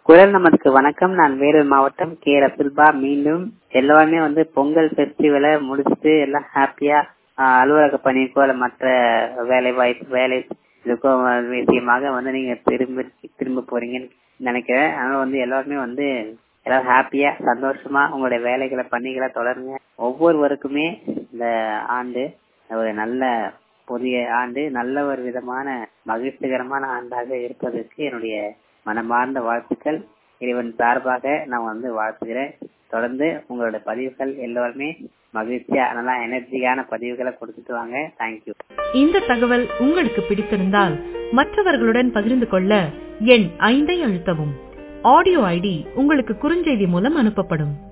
குரல் நமக்கு வணக்கம் நான் வேலூர் மாவட்டம் கே ரசுல்பா மீண்டும் எல்லாருமே வந்து பொங்கல் ஃபெஸ்டிவலை முடிச்சுட்டு எல்லாம் ஹாப்பியா அலுவலக பணிக்கோ இல்ல மற்ற வேலை வாய்ப்பு வேலை இதுக்கோ விஷயமாக வந்து நீங்க திரும்ப திரும்ப போறீங்கன்னு நினைக்கிறேன் அதனால வந்து எல்லாருமே வந்து எல்லாரும் ஹாப்பியா சந்தோஷமா உங்களுடைய வேலைகளை பணிகளை தொடருங்க ஒவ்வொருவருக்குமே இந்த ஆண்டு ஒரு நல்ல புதிய ஆண்டு நல்ல ஒரு விதமான மகிழ்ச்சிகரமான ஆண்டாக இருப்பதற்கு என்னுடைய மனமார்ந்த வாழ்த்துக்கள் இறைவன் சார்பாக நான் வந்து வாழ்த்துகிறேன் தொடர்ந்து உங்களோட பதிவுகள் எல்லோருமே மகிழ்ச்சியா நல்லா எனர்ஜியான பதிவுகளை கொடுத்துட்டு வாங்க தேங்க்யூ இந்த தகவல் உங்களுக்கு பிடித்திருந்தால் மற்றவர்களுடன் பகிர்ந்து கொள்ள எண் ஐந்தை அழுத்தவும் ஆடியோ ஐடி உங்களுக்கு குறுஞ்செய்தி மூலம் அனுப்பப்படும்